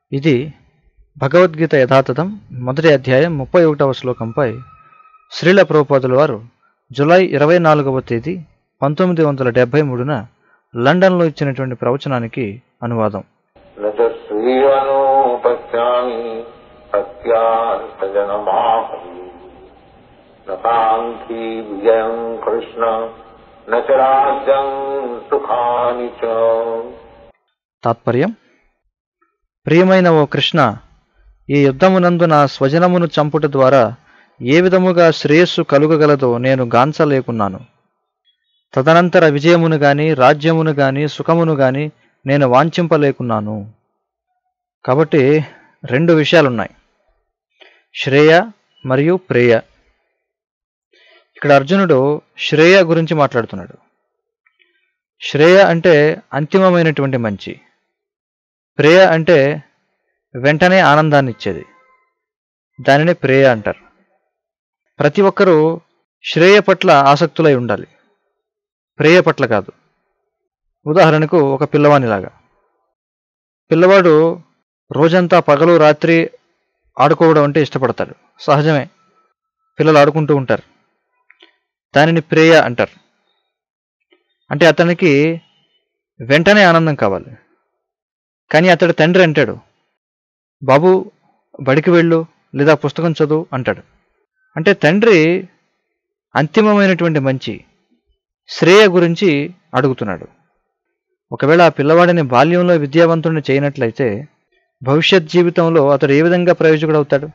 ఇది భగవద్గీత యథాతథం మొదటి అధ్యాయం ముప్పై ఒకటవ శ్లోకంపై శ్రీల ప్రభుపాదుల వారు జులై ఇరవై నాలుగవ తేదీ పంతొమ్మిది వందల డెబ్భై మూడున లండన్లో ఇచ్చినటువంటి ప్రవచనానికి అనువాదం न च श्रीवनो पश्यामि सत्यार्थजनमाहरि न कान्ति विजयम् कृष्ण न च राज्यम् सुखानि च తాత్పర్యం ప్రియమైన ఓ కృష్ణ ఈ యుద్ధమునందు నా స్వజనమును చంపుట ద్వారా ఏ విధముగా శ్రేయస్సు కలుగగలదో నేను గాంచలేకున్నాను తదనంతర విజయమును గాని రాజ్యమును గాని సుఖమును గాని నేను వాంఛింపలేకున్నాను కాబట్టి రెండు విషయాలున్నాయి శ్రేయ మరియు ప్రేయ ఇక్కడ అర్జునుడు శ్రేయ గురించి మాట్లాడుతున్నాడు శ్రేయ అంటే అంతిమమైనటువంటి మంచి ప్రేయ అంటే వెంటనే ఆనందాన్ని ఇచ్చేది దానిని ప్రేయ అంటారు ప్రతి ఒక్కరూ శ్రేయ పట్ల ఆసక్తులై ఉండాలి ప్రేయ పట్ల కాదు ఉదాహరణకు ఒక పిల్లవానిలాగా పిల్లవాడు రోజంతా పగలు రాత్రి ఆడుకోవడం అంటే ఇష్టపడతాడు సహజమే పిల్లలు ఆడుకుంటూ ఉంటారు దానిని ప్రేయ అంటారు అంటే అతనికి వెంటనే ఆనందం కావాలి కానీ అతడు తండ్రి అంటాడు బాబు బడికి వెళ్ళు లేదా పుస్తకం చదువు అంటాడు అంటే తండ్రి అంతిమమైనటువంటి మంచి శ్రేయ గురించి అడుగుతున్నాడు ఒకవేళ ఆ పిల్లవాడిని బాల్యంలో విద్యావంతుడిని చేయనట్లయితే భవిష్యత్ జీవితంలో అతడు ఏ విధంగా ప్రయోజకుడవుతాడు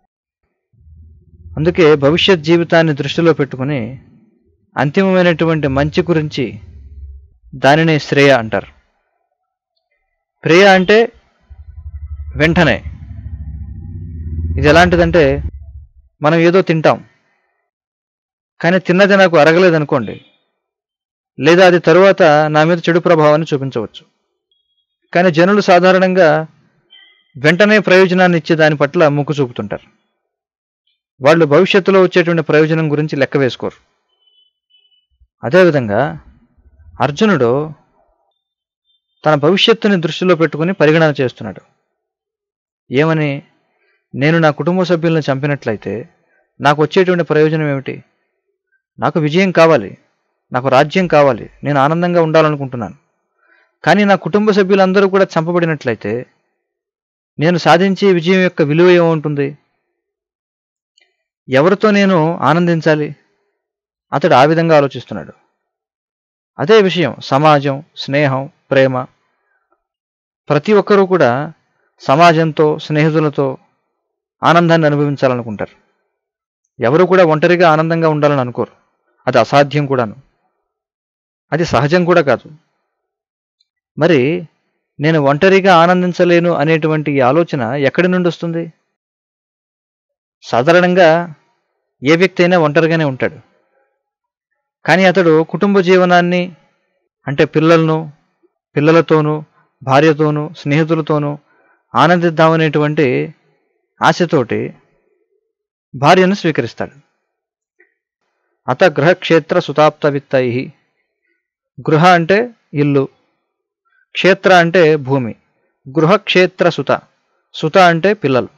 అందుకే భవిష్యత్ జీవితాన్ని దృష్టిలో పెట్టుకుని అంతిమమైనటువంటి మంచి గురించి దానినే శ్రేయ అంటారు ప్రేయ అంటే వెంటనే ఇది ఎలాంటిదంటే మనం ఏదో తింటాం కానీ తిన్నది నాకు అరగలేదనుకోండి లేదా అది తరువాత నా మీద చెడు ప్రభావాన్ని చూపించవచ్చు కానీ జనులు సాధారణంగా వెంటనే ప్రయోజనాన్ని ఇచ్చే దాని పట్ల మొక్కు చూపుతుంటారు వాళ్ళు భవిష్యత్తులో వచ్చేటువంటి ప్రయోజనం గురించి లెక్క వేసుకోరు అదేవిధంగా అర్జునుడు తన భవిష్యత్తుని దృష్టిలో పెట్టుకుని పరిగణన చేస్తున్నాడు ఏమని నేను నా కుటుంబ సభ్యులను చంపినట్లయితే నాకు వచ్చేటువంటి ప్రయోజనం ఏమిటి నాకు విజయం కావాలి నాకు రాజ్యం కావాలి నేను ఆనందంగా ఉండాలనుకుంటున్నాను కానీ నా కుటుంబ సభ్యులందరూ కూడా చంపబడినట్లయితే నేను సాధించే విజయం యొక్క విలువ ఏముంటుంది ఎవరితో నేను ఆనందించాలి అతడు ఆ విధంగా ఆలోచిస్తున్నాడు అదే విషయం సమాజం స్నేహం ప్రేమ ప్రతి ఒక్కరూ కూడా సమాజంతో స్నేహితులతో ఆనందాన్ని అనుభవించాలనుకుంటారు ఎవరు కూడా ఒంటరిగా ఆనందంగా ఉండాలని అనుకోరు అది అసాధ్యం కూడాను అది సహజం కూడా కాదు మరి నేను ఒంటరిగా ఆనందించలేను అనేటువంటి ఈ ఆలోచన ఎక్కడి నుండి వస్తుంది సాధారణంగా ఏ వ్యక్తి అయినా ఒంటరిగానే ఉంటాడు కానీ అతడు కుటుంబ జీవనాన్ని అంటే పిల్లలను పిల్లలతోనూ భార్యతోనూ స్నేహితులతోనూ ఆనందిద్దామనేటువంటి ఆశతోటి భార్యను స్వీకరిస్తాడు అత గృహక్షేత్ర సుతాప్త విత్తై గృహ అంటే ఇల్లు క్షేత్ర అంటే భూమి గృహక్షేత్ర సుత సుత అంటే పిల్లలు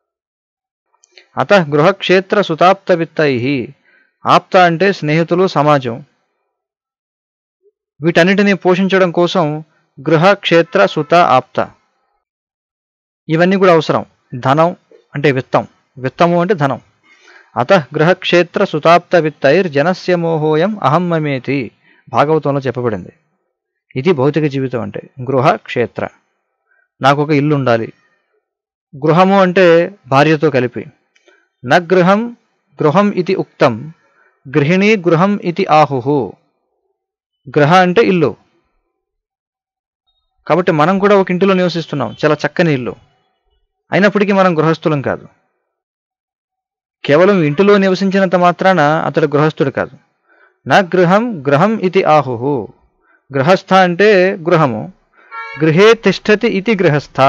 అత గృహక్షేత్ర సుతాప్త విత్తై ఆప్త అంటే స్నేహితులు సమాజం వీటన్నిటినీ పోషించడం కోసం గృహ క్షేత్ర సుత ఆప్త ఇవన్నీ కూడా అవసరం ధనం అంటే విత్తం విత్తము అంటే ధనం అత గృహక్షేత్ర సుతాప్త విత్తైర్ జనస్య మోహోయం అహం మమేతి భాగవతంలో చెప్పబడింది ఇది భౌతిక జీవితం అంటే గృహ క్షేత్ర నాకు ఒక ఇల్లు ఉండాలి గృహము అంటే భార్యతో కలిపి న గృహం గృహం ఇది ఉక్తం గృహిణీ గృహం ఇది ఆహుహు గృహ అంటే ఇల్లు కాబట్టి మనం కూడా ఒక ఇంటిలో నివసిస్తున్నాం చాలా చక్కని ఇల్లు అయినప్పటికీ మనం గృహస్థులం కాదు కేవలం ఇంటిలో నివసించినంత మాత్రాన అతడు గృహస్థుడు కాదు నా గృహం గృహం ఇది ఆహుహు గృహస్థ అంటే గృహము గృహే తిష్టతి ఇది గృహస్థ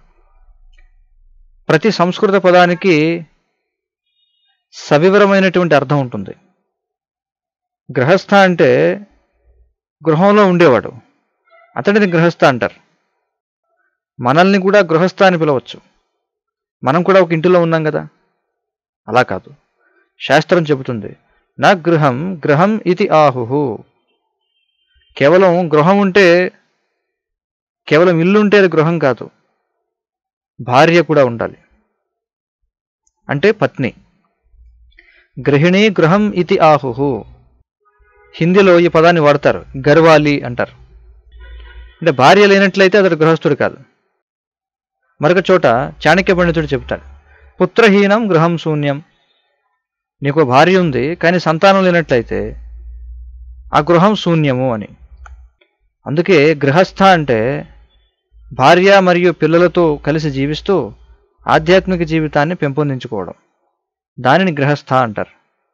ప్రతి సంస్కృత పదానికి సవివరమైనటువంటి అర్థం ఉంటుంది గృహస్థ అంటే గృహంలో ఉండేవాడు అతడిని గృహస్థ అంటారు మనల్ని కూడా గృహస్థ అని పిలవచ్చు మనం కూడా ఒక ఇంటిలో ఉన్నాం కదా అలా కాదు శాస్త్రం చెబుతుంది నా గృహం గృహం ఇది ఆహుహు కేవలం గృహం ఉంటే కేవలం ఇల్లు ఉంటే అది గృహం కాదు భార్య కూడా ఉండాలి అంటే పత్ని గృహిణి గృహం ఇది ఆహుహు హిందీలో ఈ పదాన్ని వాడతారు గర్వాలి అంటారు అంటే భార్య లేనట్లయితే అతడు గృహస్థుడు కాదు మరొక చోట చాణక్య పండితుడు చెబుతాడు పుత్రహీనం గృహం శూన్యం నీకు భార్య ఉంది కానీ సంతానం లేనట్లయితే ఆ గృహం శూన్యము అని అందుకే గృహస్థ అంటే భార్య మరియు పిల్లలతో కలిసి జీవిస్తూ ఆధ్యాత్మిక జీవితాన్ని పెంపొందించుకోవడం దానిని గృహస్థ అంటారు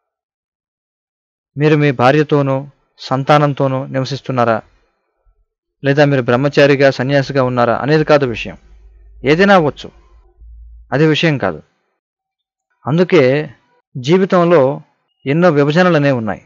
మీరు మీ భార్యతోనూ సంతానంతోనూ నివసిస్తున్నారా లేదా మీరు బ్రహ్మచారిగా సన్యాసిగా ఉన్నారా అనేది కాదు విషయం ఏదైనా అవ్వచ్చు అది విషయం కాదు అందుకే జీవితంలో ఎన్నో విభజనలు అనేవి ఉన్నాయి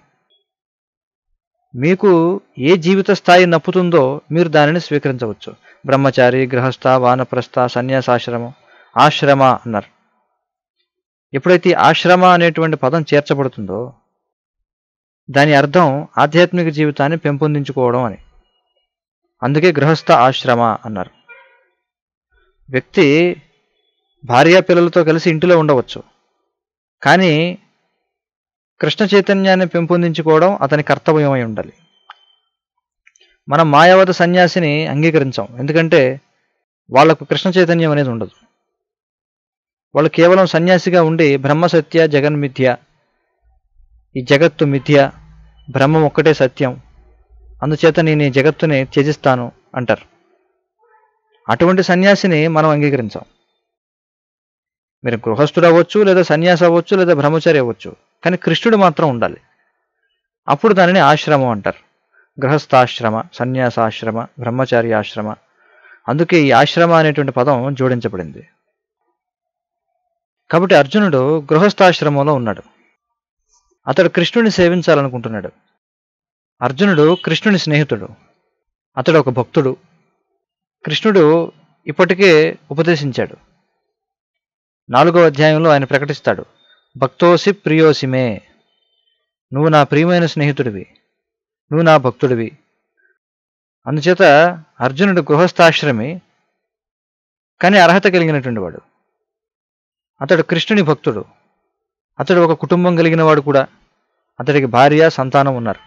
మీకు ఏ జీవిత స్థాయి నప్పుతుందో మీరు దానిని స్వీకరించవచ్చు బ్రహ్మచారి గృహస్థ వానప్రస్థ సన్యాసాశ్రమం ఆశ్రమ అన్నారు ఎప్పుడైతే ఈ ఆశ్రమ అనేటువంటి పదం చేర్చబడుతుందో దాని అర్థం ఆధ్యాత్మిక జీవితాన్ని పెంపొందించుకోవడం అని అందుకే గృహస్థ ఆశ్రమ అన్నారు వ్యక్తి భార్యా పిల్లలతో కలిసి ఇంటిలో ఉండవచ్చు కానీ కృష్ణ చైతన్యాన్ని పెంపొందించుకోవడం అతని కర్తవ్యమై ఉండాలి మనం మాయావత సన్యాసిని అంగీకరించాం ఎందుకంటే వాళ్లకు కృష్ణ చైతన్యం అనేది ఉండదు వాళ్ళు కేవలం సన్యాసిగా ఉండి బ్రహ్మసత్య జగన్మిథ్య ఈ జగత్తు మిథ్య బ్రహ్మం ఒక్కటే సత్యం అందుచేత నేను ఈ జగత్తుని త్యజిస్తాను అంటారు అటువంటి సన్యాసిని మనం అంగీకరించాం మీరు గృహస్థుడు అవ్వచ్చు లేదా సన్యాసి అవ్వచ్చు లేదా బ్రహ్మచారి అవ్వచ్చు కానీ కృష్ణుడు మాత్రం ఉండాలి అప్పుడు దానిని ఆశ్రమం అంటారు గృహస్థాశ్రమ సన్యాసాశ్రమ బ్రహ్మచారి ఆశ్రమ అందుకే ఈ ఆశ్రమ అనేటువంటి పదం జోడించబడింది కాబట్టి అర్జునుడు గృహస్థాశ్రమంలో ఉన్నాడు అతడు కృష్ణుని సేవించాలనుకుంటున్నాడు అర్జునుడు కృష్ణుని స్నేహితుడు అతడు ఒక భక్తుడు కృష్ణుడు ఇప్పటికే ఉపదేశించాడు నాలుగో అధ్యాయంలో ఆయన ప్రకటిస్తాడు భక్తోసి ప్రియోసిమే నువ్వు నా ప్రియమైన స్నేహితుడివి నువ్వు నా భక్తుడివి అందుచేత అర్జునుడు గృహస్థాశ్రమి కానీ అర్హత కలిగినటువంటి వాడు అతడు కృష్ణుని భక్తుడు అతడు ఒక కుటుంబం కలిగిన వాడు కూడా అతడికి భార్య సంతానం ఉన్నారు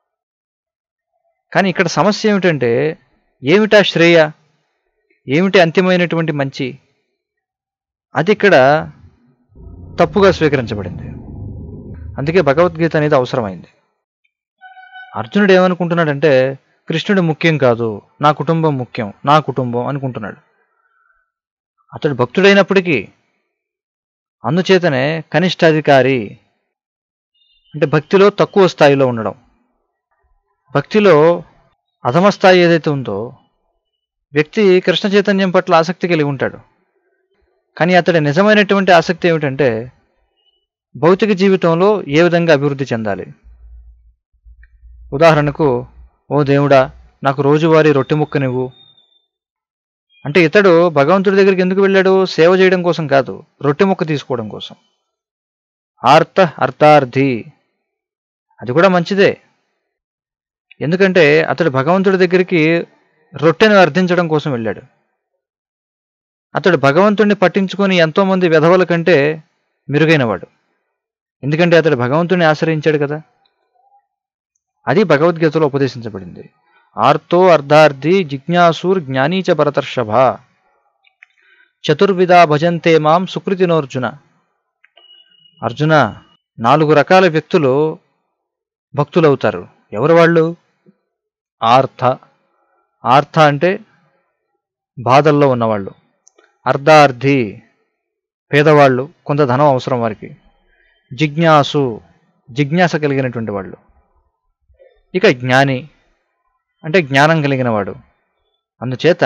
కానీ ఇక్కడ సమస్య ఏమిటంటే ఏమిటా శ్రేయ ఏమిటి అంతిమైనటువంటి మంచి అది ఇక్కడ తప్పుగా స్వీకరించబడింది అందుకే భగవద్గీత అనేది అవసరమైంది అర్జునుడు ఏమనుకుంటున్నాడంటే కృష్ణుడు ముఖ్యం కాదు నా కుటుంబం ముఖ్యం నా కుటుంబం అనుకుంటున్నాడు అతడు భక్తుడైనప్పటికీ అందుచేతనే కనిష్టాధికారి అంటే భక్తిలో తక్కువ స్థాయిలో ఉండడం భక్తిలో అధమ స్థాయి ఏదైతే ఉందో వ్యక్తి కృష్ణ చైతన్యం పట్ల ఆసక్తి కలిగి ఉంటాడు కానీ అతడి నిజమైనటువంటి ఆసక్తి ఏమిటంటే భౌతిక జీవితంలో ఏ విధంగా అభివృద్ధి చెందాలి ఉదాహరణకు ఓ దేవుడా నాకు రోజువారీ రొట్టె ముక్కనివ్వు అంటే ఇతడు భగవంతుడి దగ్గరికి ఎందుకు వెళ్ళాడు సేవ చేయడం కోసం కాదు రొట్టె ముక్క తీసుకోవడం కోసం ఆర్త అర్థార్థి అది కూడా మంచిదే ఎందుకంటే అతడు భగవంతుడి దగ్గరికి రొట్టెను అర్థించడం కోసం వెళ్ళాడు అతడు భగవంతుడిని పట్టించుకొని ఎంతోమంది విధవల కంటే మెరుగైనవాడు ఎందుకంటే అతడు భగవంతుడిని ఆశ్రయించాడు కదా అది భగవద్గీతలో ఉపదేశించబడింది ఆర్తో అర్ధార్థి జిజ్ఞాసూర్ జ్ఞానీచ భరతర్షభ చతుర్విధా భజంతే మాం సుకృతినోర్జున అర్జున నాలుగు రకాల వ్యక్తులు భక్తులవుతారు ఎవరు వాళ్ళు ఆర్త ఆర్త అంటే బాధల్లో ఉన్నవాళ్ళు అర్ధార్థి పేదవాళ్ళు కొంత ధనం అవసరం వారికి జిజ్ఞాసు జిజ్ఞాస కలిగినటువంటి వాళ్ళు ఇక జ్ఞాని అంటే జ్ఞానం కలిగిన వాడు అందుచేత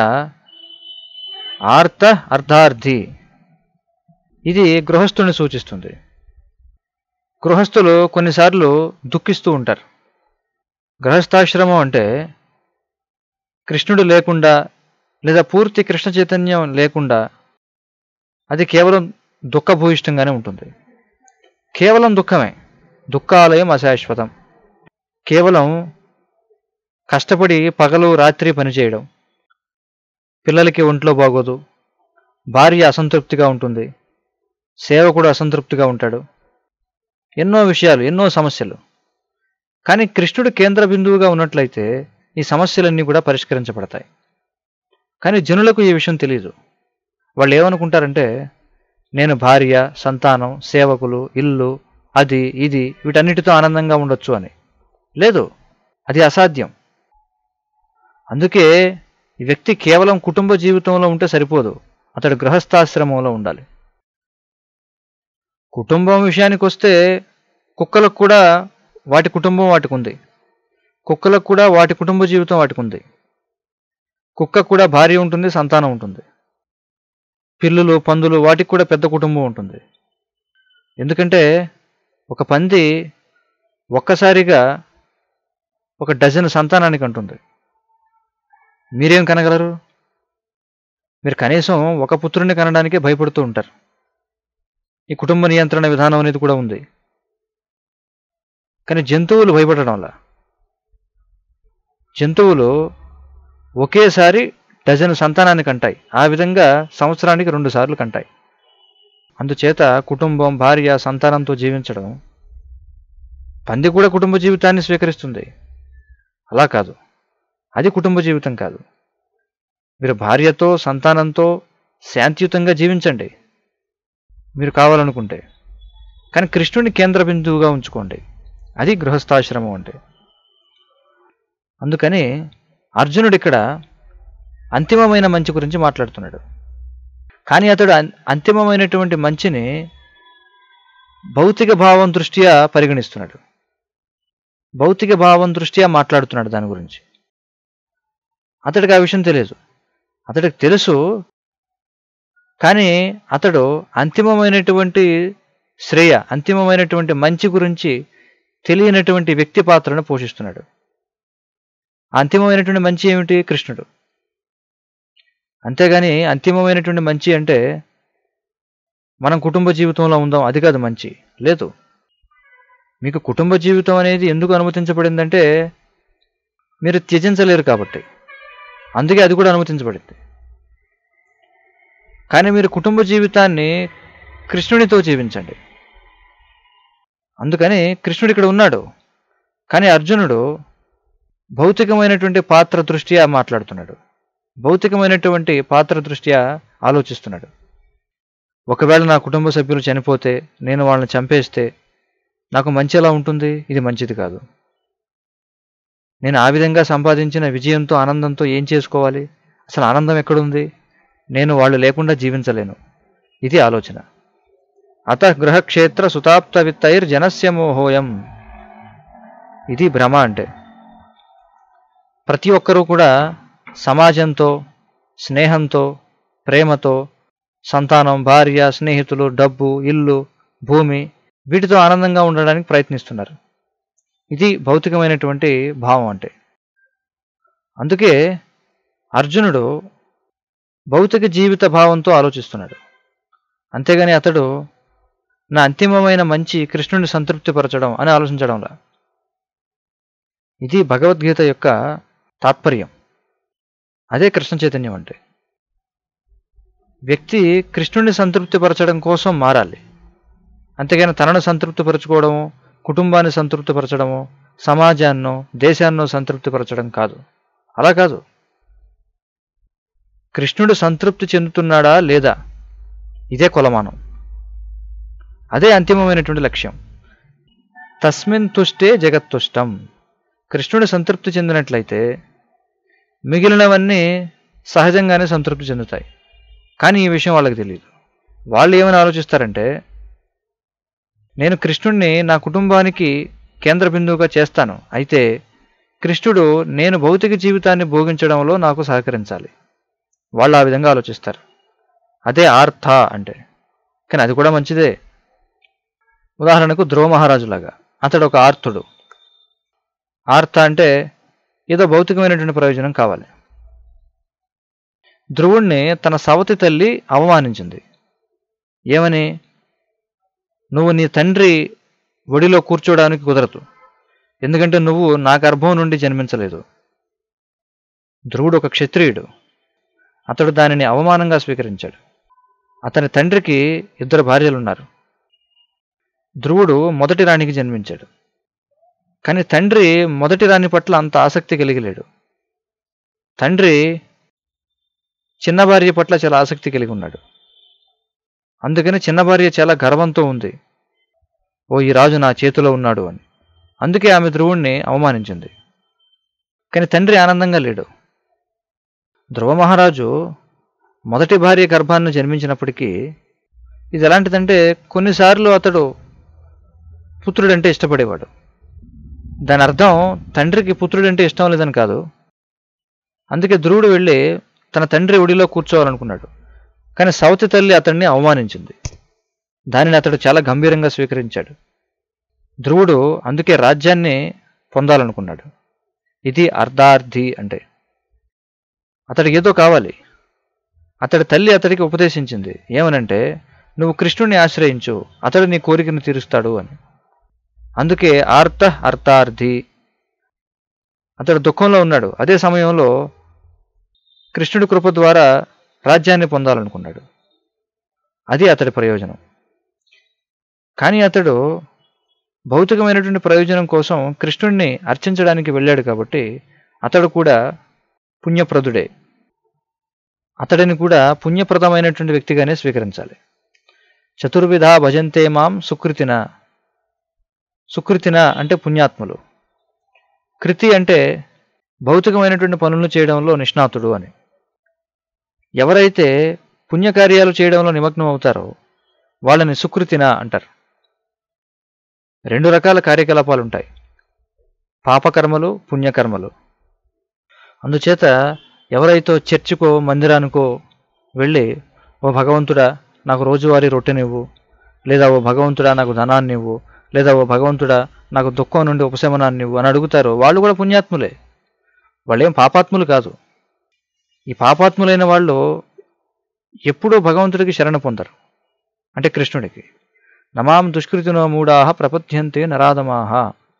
ఆర్త అర్ధార్థి ఇది గృహస్థుని సూచిస్తుంది గృహస్థులు కొన్నిసార్లు దుఃఖిస్తూ ఉంటారు గృహస్థాశ్రమం అంటే కృష్ణుడు లేకుండా లేదా పూర్తి కృష్ణ చైతన్యం లేకుండా అది కేవలం దుఃఖభూయిష్టంగానే ఉంటుంది కేవలం దుఃఖమే దుఃఖాలయం అశాశ్వతం కేవలం కష్టపడి పగలు రాత్రి పనిచేయడం పిల్లలకి ఒంట్లో బాగోదు భార్య అసంతృప్తిగా ఉంటుంది సేవకుడు అసంతృప్తిగా ఉంటాడు ఎన్నో విషయాలు ఎన్నో సమస్యలు కానీ కృష్ణుడు కేంద్ర బిందువుగా ఉన్నట్లయితే ఈ సమస్యలన్నీ కూడా పరిష్కరించబడతాయి కానీ జనులకు ఈ విషయం తెలియదు వాళ్ళు ఏమనుకుంటారంటే నేను భార్య సంతానం సేవకులు ఇల్లు అది ఇది వీటన్నిటితో ఆనందంగా ఉండొచ్చు అని లేదు అది అసాధ్యం అందుకే ఈ వ్యక్తి కేవలం కుటుంబ జీవితంలో ఉంటే సరిపోదు అతడు గృహస్థాశ్రమంలో ఉండాలి కుటుంబం విషయానికి వస్తే కుక్కలకు కూడా వాటి కుటుంబం వాటికి ఉంది కుక్కలకు కూడా వాటి కుటుంబ జీవితం వాటికి ఉంది కుక్క కూడా భార్య ఉంటుంది సంతానం ఉంటుంది పిల్లులు పందులు వాటికి కూడా పెద్ద కుటుంబం ఉంటుంది ఎందుకంటే ఒక పంది ఒక్కసారిగా ఒక డజన్ సంతానానికి అంటుంది మీరేం కనగలరు మీరు కనీసం ఒక పుత్రుని కనడానికే భయపడుతూ ఉంటారు ఈ కుటుంబ నియంత్రణ విధానం అనేది కూడా ఉంది కానీ జంతువులు భయపడడం వల్ల జంతువులు ఒకేసారి డజన్ సంతానాన్ని కంటాయి ఆ విధంగా సంవత్సరానికి రెండు సార్లు కంటాయి అందుచేత కుటుంబం భార్య సంతానంతో జీవించడం పంది కూడా కుటుంబ జీవితాన్ని స్వీకరిస్తుంది అలా కాదు అది కుటుంబ జీవితం కాదు మీరు భార్యతో సంతానంతో శాంతియుతంగా జీవించండి మీరు కావాలనుకుంటే కానీ కృష్ణుని కేంద్ర బిందువుగా ఉంచుకోండి అది గృహస్థాశ్రమం అంటే అందుకని అర్జునుడు ఇక్కడ అంతిమమైన మంచి గురించి మాట్లాడుతున్నాడు కానీ అతడు అం- అంతిమమైనటువంటి మంచిని భౌతిక భావం దృష్ట్యా పరిగణిస్తున్నాడు భౌతిక భావం దృష్ట్యా మాట్లాడుతున్నాడు దాని గురించి అతడికి ఆ విషయం తెలియదు అతడికి తెలుసు కానీ అతడు అంతిమమైనటువంటి శ్రేయ అంతిమమైనటువంటి మంచి గురించి తెలియనటువంటి వ్యక్తి పాత్రను పోషిస్తున్నాడు ఆ అంతిమమైనటువంటి మంచి ఏమిటి కృష్ణుడు అంతేగాని అంతిమమైనటువంటి మంచి అంటే మనం కుటుంబ జీవితంలో ఉందాం అది కాదు మంచి లేదు మీకు కుటుంబ జీవితం అనేది ఎందుకు అనుమతించబడిందంటే మీరు త్యజించలేరు కాబట్టి అందుకే అది కూడా అనుమతించబడింది కానీ మీరు కుటుంబ జీవితాన్ని కృష్ణునితో జీవించండి అందుకని కృష్ణుడు ఇక్కడ ఉన్నాడు కానీ అర్జునుడు భౌతికమైనటువంటి పాత్ర దృష్ట్యా మాట్లాడుతున్నాడు భౌతికమైనటువంటి పాత్ర దృష్ట్యా ఆలోచిస్తున్నాడు ఒకవేళ నా కుటుంబ సభ్యులు చనిపోతే నేను వాళ్ళని చంపేస్తే నాకు మంచి ఎలా ఉంటుంది ఇది మంచిది కాదు నేను ఆ విధంగా సంపాదించిన విజయంతో ఆనందంతో ఏం చేసుకోవాలి అసలు ఆనందం ఎక్కడుంది నేను వాళ్ళు లేకుండా జీవించలేను ఇది ఆలోచన అత గృహక్షేత్ర సుతాప్త విత్తైర్ జనస్య మోహోయం ఇది భ్రమ అంటే ప్రతి ఒక్కరూ కూడా సమాజంతో స్నేహంతో ప్రేమతో సంతానం భార్య స్నేహితులు డబ్బు ఇల్లు భూమి వీటితో ఆనందంగా ఉండడానికి ప్రయత్నిస్తున్నారు ఇది భౌతికమైనటువంటి భావం అంటే అందుకే అర్జునుడు భౌతిక జీవిత భావంతో ఆలోచిస్తున్నాడు అంతేగాని అతడు నా అంతిమమైన మంచి కృష్ణుని సంతృప్తిపరచడం అని ఆలోచించడంలా ఇది భగవద్గీత యొక్క తాత్పర్యం అదే కృష్ణ చైతన్యం అంటే వ్యక్తి కృష్ణుని సంతృప్తిపరచడం కోసం మారాలి అంతేగాని తనను సంతృప్తిపరచుకోవడము కుటుంబాన్ని సంతృప్తిపరచడము సమాజాన్నో దేశాన్నో సంతృప్తిపరచడం కాదు అలా కాదు కృష్ణుడు సంతృప్తి చెందుతున్నాడా లేదా ఇదే కొలమానం అదే అంతిమమైనటువంటి లక్ష్యం తస్మిన్ తుష్టే జగత్తుష్టం కృష్ణుడు సంతృప్తి చెందినట్లయితే మిగిలినవన్నీ సహజంగానే సంతృప్తి చెందుతాయి కానీ ఈ విషయం వాళ్ళకి తెలియదు వాళ్ళు ఏమని ఆలోచిస్తారంటే నేను కృష్ణుడిని నా కుటుంబానికి కేంద్ర బిందువుగా చేస్తాను అయితే కృష్ణుడు నేను భౌతిక జీవితాన్ని భోగించడంలో నాకు సహకరించాలి వాళ్ళు ఆ విధంగా ఆలోచిస్తారు అదే ఆర్థ అంటే కానీ అది కూడా మంచిదే ఉదాహరణకు ధ్రువ మహారాజులాగా అతడు ఒక ఆర్థుడు ఆర్థ అంటే ఏదో భౌతికమైనటువంటి ప్రయోజనం కావాలి ధ్రువుణ్ణి తన సవతి తల్లి అవమానించింది ఏమని నువ్వు నీ తండ్రి ఒడిలో కూర్చోవడానికి కుదరదు ఎందుకంటే నువ్వు నా గర్భం నుండి జన్మించలేదు ధ్రువుడు ఒక క్షత్రియుడు అతడు దానిని అవమానంగా స్వీకరించాడు అతని తండ్రికి ఇద్దరు భార్యలున్నారు ధ్రువుడు మొదటి రాణికి జన్మించాడు కానీ తండ్రి మొదటి రాణి పట్ల అంత ఆసక్తి కలిగి లేడు తండ్రి చిన్న భార్య పట్ల చాలా ఆసక్తి కలిగి ఉన్నాడు అందుకని చిన్న భార్య చాలా గర్వంతో ఉంది ఓ ఈ రాజు నా చేతిలో ఉన్నాడు అని అందుకే ఆమె ధ్రువుణ్ణి అవమానించింది కానీ తండ్రి ఆనందంగా లేడు ధ్రువ మహారాజు మొదటి భార్య గర్భాన్ని జన్మించినప్పటికీ ఇది ఎలాంటిదంటే కొన్నిసార్లు అతడు పుత్రుడంటే ఇష్టపడేవాడు దాని అర్థం తండ్రికి పుత్రుడంటే ఇష్టం లేదని కాదు అందుకే ధ్రువుడు వెళ్ళి తన తండ్రి ఒడిలో కూర్చోవాలనుకున్నాడు కానీ సవతి తల్లి అతన్ని అవమానించింది దానిని అతడు చాలా గంభీరంగా స్వీకరించాడు ధ్రువుడు అందుకే రాజ్యాన్ని పొందాలనుకున్నాడు ఇది అర్ధార్థి అంటే అతడికి ఏదో కావాలి అతడి తల్లి అతడికి ఉపదేశించింది ఏమనంటే నువ్వు కృష్ణుని ఆశ్రయించు అతడు నీ కోరికను తీరుస్తాడు అని అందుకే ఆర్త అర్థార్థి అతడు దుఃఖంలో ఉన్నాడు అదే సమయంలో కృష్ణుడి కృప ద్వారా రాజ్యాన్ని పొందాలనుకున్నాడు అది అతడి ప్రయోజనం కానీ అతడు భౌతికమైనటువంటి ప్రయోజనం కోసం కృష్ణుడిని అర్చించడానికి వెళ్ళాడు కాబట్టి అతడు కూడా పుణ్యప్రదుడే అతడిని కూడా పుణ్యప్రదమైనటువంటి వ్యక్తిగానే స్వీకరించాలి చతుర్విధ భజంతే మాం సుకృతిన సుకృతిన అంటే పుణ్యాత్ములు కృతి అంటే భౌతికమైనటువంటి పనులను చేయడంలో నిష్ణాతుడు అని ఎవరైతే పుణ్యకార్యాలు చేయడంలో నిమగ్నం అవుతారో వాళ్ళని సుకృతిన అంటారు రెండు రకాల కార్యకలాపాలు ఉంటాయి పాపకర్మలు పుణ్యకర్మలు అందుచేత ఎవరైతే చర్చికో మందిరానికో వెళ్ళి ఓ భగవంతుడా నాకు రోజువారీ రొట్టెనివ్వు లేదా ఓ భగవంతుడా నాకు ధనాన్ని ఇవ్వు లేదా ఓ భగవంతుడా నాకు దుఃఖం నుండి ఉపశమనాన్ని ఇవ్వు అని అడుగుతారు వాళ్ళు కూడా పుణ్యాత్ములే వాళ్ళేం పాపాత్ములు కాదు ఈ పాపాత్ములైన వాళ్ళు ఎప్పుడూ భగవంతుడికి శరణ పొందరు అంటే కృష్ణుడికి నమాం దుష్కృతినో మూడాహ ప్రపద్యంతే నరాధమాహ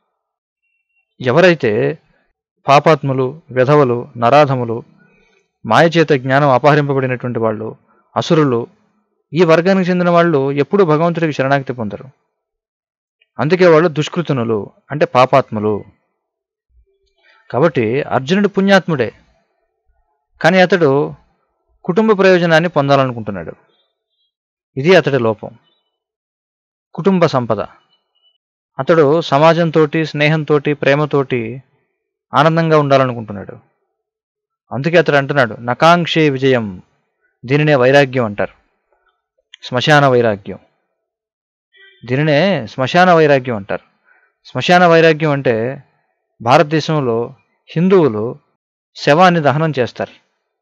ఎవరైతే పాపాత్ములు విధవలు నరాధములు మాయచేత జ్ఞానం అపహరింపబడినటువంటి వాళ్ళు అసురులు ఈ వర్గానికి చెందిన వాళ్ళు ఎప్పుడూ భగవంతుడికి శరణాగతి పొందరు అందుకే వాళ్ళు దుష్కృతునులు అంటే పాపాత్ములు కాబట్టి అర్జునుడు పుణ్యాత్ముడే కానీ అతడు కుటుంబ ప్రయోజనాన్ని పొందాలనుకుంటున్నాడు ఇది అతడి లోపం కుటుంబ సంపద అతడు సమాజంతో స్నేహంతో ప్రేమతోటి ఆనందంగా ఉండాలనుకుంటున్నాడు అందుకే అతడు అంటున్నాడు నకాంక్షే విజయం దీనినే వైరాగ్యం అంటారు శ్మశాన వైరాగ్యం దీనినే శ్మశాన వైరాగ్యం అంటారు శ్మశాన వైరాగ్యం అంటే భారతదేశంలో హిందువులు శవాన్ని దహనం చేస్తారు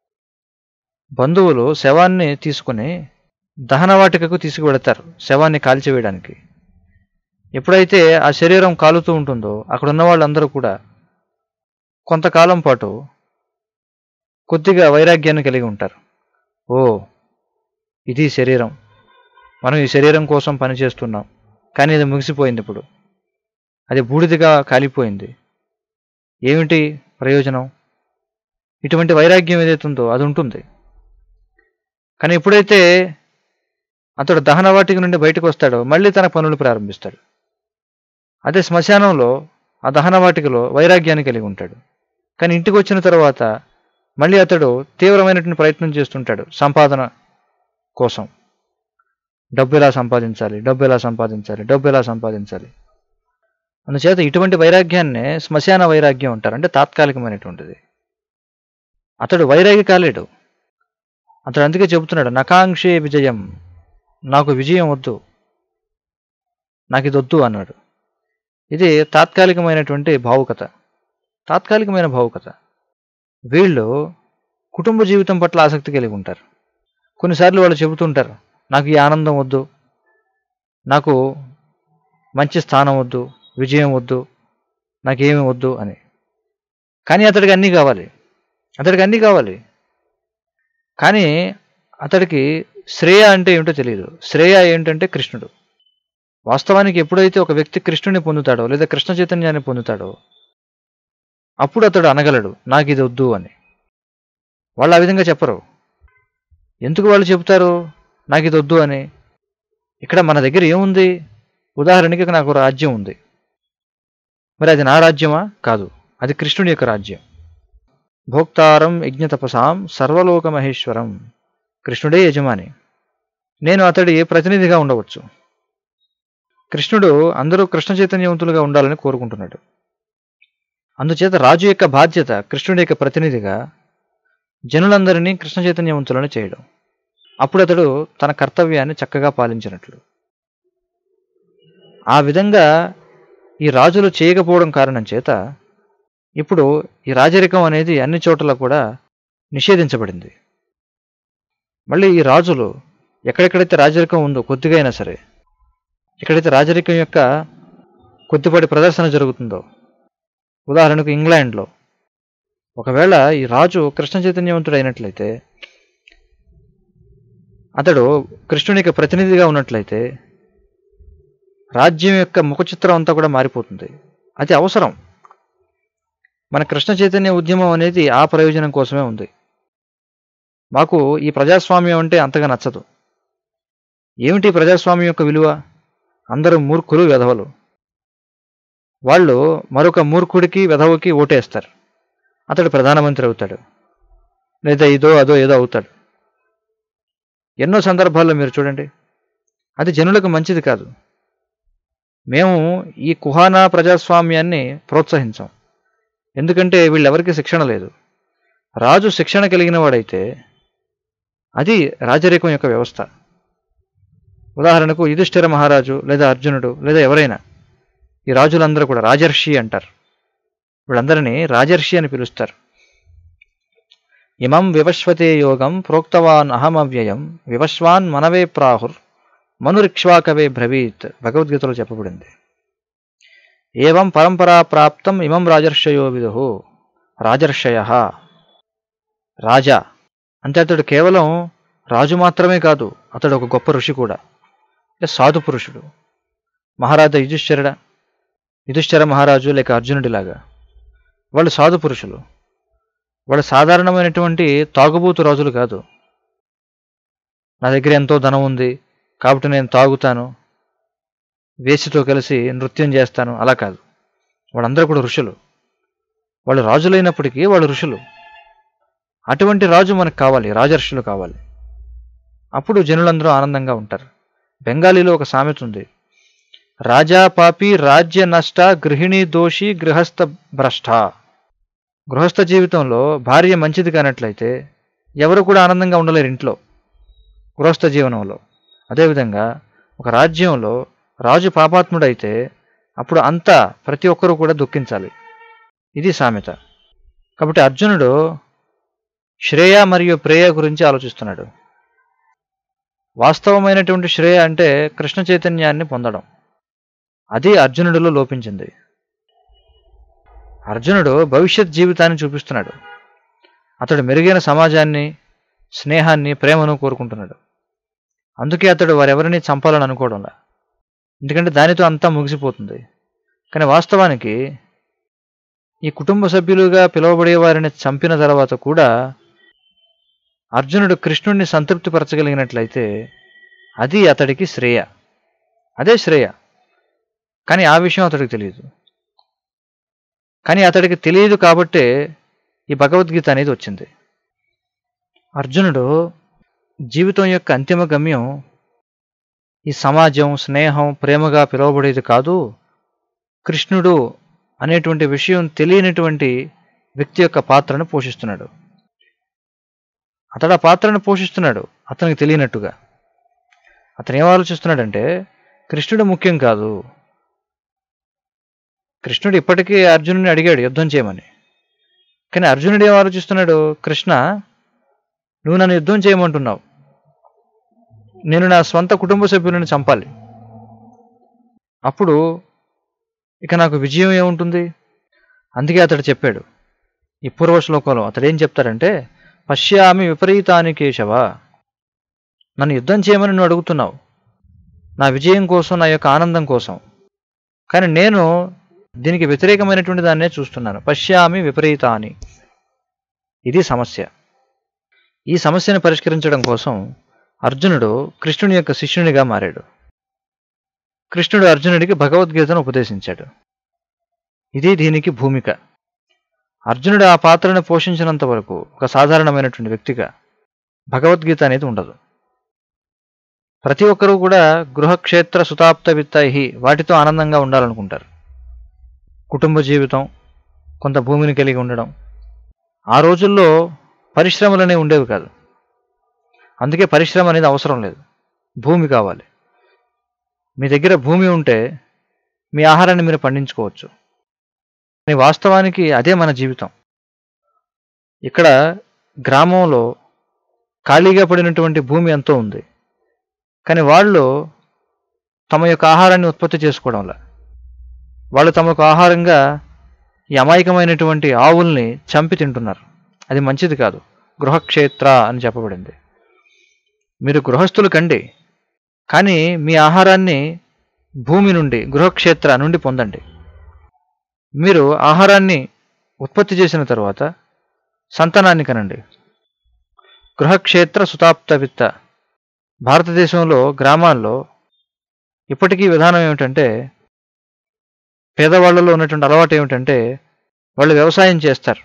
బంధువులు శవాన్ని తీసుకుని దహనవాటికకు తీసుకువెడతారు శవాన్ని కాల్చివేయడానికి ఎప్పుడైతే ఆ శరీరం కాలుతూ ఉంటుందో అక్కడ ఉన్న వాళ్ళందరూ కూడా కొంతకాలం పాటు కొద్దిగా వైరాగ్యాన్ని కలిగి ఉంటారు ఓ ఇది శరీరం మనం ఈ శరీరం కోసం పనిచేస్తున్నాం కానీ ఇది ముగిసిపోయింది ఇప్పుడు అది బూడిదగా కాలిపోయింది ఏమిటి ప్రయోజనం ఇటువంటి వైరాగ్యం ఏదైతే ఉందో అది ఉంటుంది కానీ ఎప్పుడైతే అతడు దహనవాటిక నుండి బయటకు వస్తాడో మళ్ళీ తన పనులు ప్రారంభిస్తాడు అదే శ్మశానంలో ఆ దహనవాటికలో వైరాగ్యాన్ని కలిగి ఉంటాడు కానీ ఇంటికి వచ్చిన తర్వాత మళ్ళీ అతడు తీవ్రమైనటువంటి ప్రయత్నం చేస్తుంటాడు సంపాదన కోసం డబ్బు ఎలా సంపాదించాలి డబ్బు ఎలా సంపాదించాలి డబ్బు ఎలా సంపాదించాలి అందుచేత ఇటువంటి వైరాగ్యాన్నే శ్మశాన వైరాగ్యం అంటారు అంటే తాత్కాలికమైనటువంటిది అతడు వైరాగి కాలేడు అతడు అందుకే చెబుతున్నాడు నకాంక్షే విజయం నాకు విజయం వద్దు నాకు ఇది వద్దు అన్నాడు ఇది తాత్కాలికమైనటువంటి భావుకత తాత్కాలికమైన భావుకత వీళ్ళు కుటుంబ జీవితం పట్ల ఆసక్తి కలిగి ఉంటారు కొన్నిసార్లు వాళ్ళు చెబుతుంటారు నాకు ఈ ఆనందం వద్దు నాకు మంచి స్థానం వద్దు విజయం వద్దు నాకేమీ వద్దు అని కానీ అతడికి అన్నీ కావాలి అతడికి అన్నీ కావాలి కానీ అతడికి శ్రేయ అంటే ఏమిటో తెలియదు శ్రేయ ఏంటంటే కృష్ణుడు వాస్తవానికి ఎప్పుడైతే ఒక వ్యక్తి కృష్ణుని పొందుతాడో లేదా కృష్ణ చైతన్యాన్ని పొందుతాడో అప్పుడు అతడు అనగలడు నాకు ఇది వద్దు అని వాళ్ళు ఆ విధంగా చెప్పరు ఎందుకు వాళ్ళు చెబుతారు నాకు ఇది వద్దు అని ఇక్కడ మన దగ్గర ఏముంది ఉదాహరణకి నాకు రాజ్యం ఉంది మరి అది నా రాజ్యమా కాదు అది కృష్ణుడి యొక్క రాజ్యం భోక్తారం యజ్ఞతపసాం సర్వలోక మహేశ్వరం కృష్ణుడే యజమాని నేను అతడి ప్రతినిధిగా ఉండవచ్చు కృష్ణుడు అందరూ కృష్ణ చైతన్యవంతులుగా ఉండాలని కోరుకుంటున్నాడు అందుచేత రాజు యొక్క బాధ్యత కృష్ణుడి యొక్క ప్రతినిధిగా జనులందరినీ కృష్ణ చైతన్యవంతులను చేయడం అప్పుడు అతడు తన కర్తవ్యాన్ని చక్కగా పాలించినట్లు ఆ విధంగా ఈ రాజులు చేయకపోవడం కారణం చేత ఇప్పుడు ఈ రాజరికం అనేది అన్ని చోట్ల కూడా నిషేధించబడింది మళ్ళీ ఈ రాజులు ఎక్కడెక్కడైతే రాజరికం ఉందో కొద్దిగా అయినా సరే ఎక్కడైతే రాజరికం యొక్క కొద్దిపాటి ప్రదర్శన జరుగుతుందో ఉదాహరణకు ఇంగ్లాండ్లో ఒకవేళ ఈ రాజు కృష్ణ చైతన్యవంతుడు అయినట్లయితే అతడు కృష్ణుని యొక్క ప్రతినిధిగా ఉన్నట్లయితే రాజ్యం యొక్క ముఖ చిత్రం అంతా కూడా మారిపోతుంది అది అవసరం మన కృష్ణ చైతన్య ఉద్యమం అనేది ఆ ప్రయోజనం కోసమే ఉంది మాకు ఈ ప్రజాస్వామ్యం అంటే అంతగా నచ్చదు ఏమిటి ప్రజాస్వామ్యం యొక్క విలువ అందరూ మూర్ఖులు వెధవలు వాళ్ళు మరొక మూర్ఖుడికి వెధవకి ఓటేస్తారు అతడు ప్రధానమంత్రి అవుతాడు లేదా ఇదో అదో ఏదో అవుతాడు ఎన్నో సందర్భాల్లో మీరు చూడండి అది జనులకు మంచిది కాదు మేము ఈ కుహానా ప్రజాస్వామ్యాన్ని ప్రోత్సహించాం ఎందుకంటే వీళ్ళెవరికి శిక్షణ లేదు రాజు శిక్షణ కలిగిన వాడైతే అది రాజరికం యొక్క వ్యవస్థ ఉదాహరణకు యుధిష్ఠిర మహారాజు లేదా అర్జునుడు లేదా ఎవరైనా ఈ రాజులందరూ కూడా రాజర్షి అంటారు వీళ్ళందరినీ రాజర్షి అని పిలుస్తారు ఇమం వివశ్వతే యోగం ప్రోక్తవాన్ అహమవ్యయం వివశ్వాన్ మనవే ప్రాహుర్ మనురిక్ష్వాకవే బ్రవీత్ భగవద్గీతలో చెప్పబడింది ఏవం పరంపరా ప్రాప్తం ఇమం రాజర్షయో విదు రాజర్షయ రాజా అంటే అతడు కేవలం రాజు మాత్రమే కాదు అతడు ఒక గొప్ప ఋషి కూడా అంటే సాధు పురుషుడు మహారాజా యుధిష్ఠిరుడ యుధిష్ఠిర మహారాజు లేక అర్జునుడిలాగా వాళ్ళు సాధు పురుషులు వాళ్ళు సాధారణమైనటువంటి తాగుబోతు రాజులు కాదు నా దగ్గర ఎంతో ధనం ఉంది కాబట్టి నేను తాగుతాను వేసితో కలిసి నృత్యం చేస్తాను అలా కాదు వాళ్ళందరూ కూడా ఋషులు వాళ్ళు రాజులైనప్పటికీ వాళ్ళు ఋషులు అటువంటి రాజు మనకు కావాలి రాజర్షులు కావాలి అప్పుడు జనులందరూ ఆనందంగా ఉంటారు బెంగాలీలో ఒక సామెత ఉంది రాజా పాపి రాజ్య నష్ట గృహిణీ దోషి గృహస్థ భ్రష్ట గృహస్థ జీవితంలో భార్య మంచిది కానట్లయితే ఎవరు కూడా ఆనందంగా ఉండలేరు ఇంట్లో గృహస్థ జీవనంలో అదేవిధంగా ఒక రాజ్యంలో రాజు పాపాత్ముడైతే అప్పుడు అంతా ప్రతి ఒక్కరూ కూడా దుఃఖించాలి ఇది సామెత కాబట్టి అర్జునుడు శ్రేయ మరియు ప్రేయ గురించి ఆలోచిస్తున్నాడు వాస్తవమైనటువంటి శ్రేయ అంటే కృష్ణ చైతన్యాన్ని పొందడం అది అర్జునుడిలో లోపించింది అర్జునుడు భవిష్యత్ జీవితాన్ని చూపిస్తున్నాడు అతడు మెరుగైన సమాజాన్ని స్నేహాన్ని ప్రేమను కోరుకుంటున్నాడు అందుకే అతడు వారెవరిని చంపాలని అనుకోవడంలా ఎందుకంటే దానితో అంతా ముగిసిపోతుంది కానీ వాస్తవానికి ఈ కుటుంబ సభ్యులుగా పిలువబడే వారిని చంపిన తర్వాత కూడా అర్జునుడు కృష్ణుడిని సంతృప్తిపరచగలిగినట్లయితే అది అతడికి శ్రేయ అదే శ్రేయ కానీ ఆ విషయం అతడికి తెలియదు కానీ అతడికి తెలియదు కాబట్టే ఈ భగవద్గీత అనేది వచ్చింది అర్జునుడు జీవితం యొక్క అంతిమ గమ్యం ఈ సమాజం స్నేహం ప్రేమగా పిలువబడేది కాదు కృష్ణుడు అనేటువంటి విషయం తెలియనటువంటి వ్యక్తి యొక్క పాత్రను పోషిస్తున్నాడు అతడు ఆ పాత్రను పోషిస్తున్నాడు అతనికి తెలియనట్టుగా అతను ఏం ఆలోచిస్తున్నాడంటే కృష్ణుడు ముఖ్యం కాదు కృష్ణుడు ఇప్పటికీ అర్జునుడిని అడిగాడు యుద్ధం చేయమని కానీ అర్జునుడు ఏం ఆలోచిస్తున్నాడు కృష్ణ నువ్వు నన్ను యుద్ధం చేయమంటున్నావు నేను నా స్వంత కుటుంబ సభ్యులను చంపాలి అప్పుడు ఇక నాకు విజయం ఏముంటుంది అందుకే అతడు చెప్పాడు ఈ పూర్వ శ్లోకంలో అతడు ఏం చెప్తాడంటే పశ్యామి విపరీతాని కేశవ నన్ను యుద్ధం చేయమని నువ్వు అడుగుతున్నావు నా విజయం కోసం నా యొక్క ఆనందం కోసం కానీ నేను దీనికి వ్యతిరేకమైనటువంటి దాన్నే చూస్తున్నాను పశ్యామి విపరీతాని ఇది సమస్య ఈ సమస్యను పరిష్కరించడం కోసం అర్జునుడు కృష్ణుని యొక్క శిష్యునిగా మారాడు కృష్ణుడు అర్జునుడికి భగవద్గీతను ఉపదేశించాడు ఇది దీనికి భూమిక అర్జునుడు ఆ పాత్రను పోషించినంత వరకు ఒక సాధారణమైనటువంటి వ్యక్తిగా భగవద్గీత అనేది ఉండదు ప్రతి ఒక్కరూ కూడా గృహక్షేత్ర సుతాప్త విత్తై వాటితో ఆనందంగా ఉండాలనుకుంటారు కుటుంబ జీవితం కొంత భూమిని కలిగి ఉండడం ఆ రోజుల్లో పరిశ్రమలనే ఉండేవి కాదు అందుకే పరిశ్రమ అనేది అవసరం లేదు భూమి కావాలి మీ దగ్గర భూమి ఉంటే మీ ఆహారాన్ని మీరు పండించుకోవచ్చు కానీ వాస్తవానికి అదే మన జీవితం ఇక్కడ గ్రామంలో ఖాళీగా పడినటువంటి భూమి ఎంతో ఉంది కానీ వాళ్ళు తమ యొక్క ఆహారాన్ని ఉత్పత్తి చేసుకోవడంలా వాళ్ళు తమకు ఆహారంగా ఈ అమాయకమైనటువంటి ఆవుల్ని చంపి తింటున్నారు అది మంచిది కాదు గృహక్షేత్ర అని చెప్పబడింది మీరు గృహస్థులు కండి కానీ మీ ఆహారాన్ని భూమి నుండి గృహక్షేత్ర నుండి పొందండి మీరు ఆహారాన్ని ఉత్పత్తి చేసిన తర్వాత సంతానాన్ని కనండి గృహక్షేత్ర సుతాప్త విత్త భారతదేశంలో గ్రామాల్లో ఇప్పటికీ విధానం ఏమిటంటే పేదవాళ్ళలో ఉన్నటువంటి అలవాటు ఏమిటంటే వాళ్ళు వ్యవసాయం చేస్తారు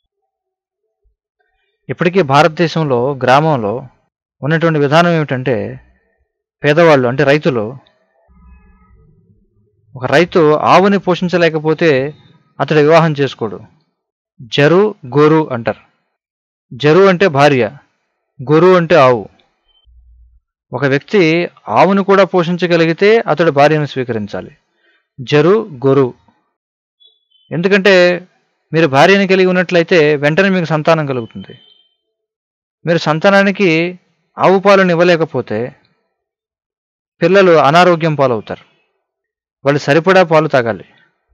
ఇప్పటికీ భారతదేశంలో గ్రామంలో ఉన్నటువంటి విధానం ఏమిటంటే పేదవాళ్ళు అంటే రైతులు ఒక రైతు ఆవుని పోషించలేకపోతే అతడు వివాహం చేసుకోడు జరు గోరు అంటారు జరు అంటే భార్య గొరు అంటే ఆవు ఒక వ్యక్తి ఆవును కూడా పోషించగలిగితే అతడు భార్యను స్వీకరించాలి జరు గొరు ఎందుకంటే మీరు భార్యని కలిగి ఉన్నట్లయితే వెంటనే మీకు సంతానం కలుగుతుంది మీరు సంతానానికి ఆవు పాలను ఇవ్వలేకపోతే పిల్లలు అనారోగ్యం పాలవుతారు వాళ్ళు సరిపడా పాలు తాగాలి